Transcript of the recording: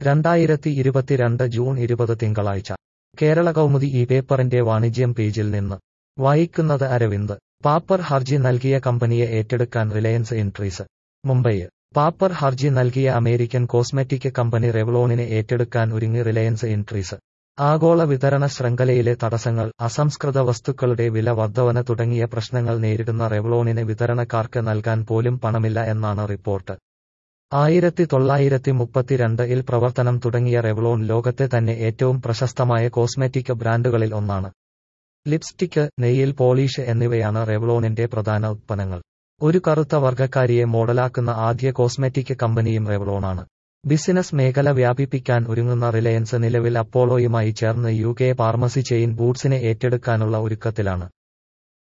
രണ്ടായിരത്തി ഇരുപത്തിരണ്ട് ജൂൺ ഇരുപത് തിങ്കളാഴ്ച കേരള കൗമുദി ഈ പേപ്പറിന്റെ വാണിജ്യം പേജിൽ നിന്ന് വായിക്കുന്നത് അരവിന്ദ് പാപ്പർ ഹർജി നൽകിയ കമ്പനിയെ ഏറ്റെടുക്കാൻ റിലയൻസ് ഇൻട്രീസ് മുംബൈ പാപ്പർ ഹർജി നൽകിയ അമേരിക്കൻ കോസ്മെറ്റിക് കമ്പനി റെവ്ലോണിനെ ഏറ്റെടുക്കാൻ ഒരുങ്ങി റിലയൻസ് ഇൻട്രീസ് ആഗോള വിതരണ ശൃംഖലയിലെ തടസ്സങ്ങൾ അസംസ്കൃത വസ്തുക്കളുടെ വില വർധവന തുടങ്ങിയ പ്രശ്നങ്ങൾ നേരിടുന്ന റെവ്ലോണിന് വിതരണക്കാർക്ക് നൽകാൻ പോലും പണമില്ല എന്നാണ് റിപ്പോർട്ട് ആയിരത്തി തൊള്ളായിരത്തി മുപ്പത്തിരണ്ട് ഇൽ പ്രവർത്തനം തുടങ്ങിയ റെവ്ലോൺ ലോകത്തെ തന്നെ ഏറ്റവും പ്രശസ്തമായ കോസ്മെറ്റിക് ബ്രാൻഡുകളിൽ ഒന്നാണ് ലിപ്സ്റ്റിക് നെയ്യിൽ പോളിഷ് എന്നിവയാണ് റെവ്ലോണിന്റെ പ്രധാന ഉത്പന്നങ്ങൾ ഒരു കറുത്ത വർഗ്ഗക്കാരിയെ മോഡലാക്കുന്ന ആദ്യ കോസ്മെറ്റിക് കമ്പനിയും റെവ്ലോണാണ് ബിസിനസ് മേഖല വ്യാപിപ്പിക്കാൻ ഒരുങ്ങുന്ന റിലയൻസ് നിലവിൽ അപ്പോളോയുമായി ചേർന്ന് യു കെ ഫാർമസി ചെയിൻ ബൂട്ട്സിനെ ഏറ്റെടുക്കാനുള്ള ഒരുക്കത്തിലാണ്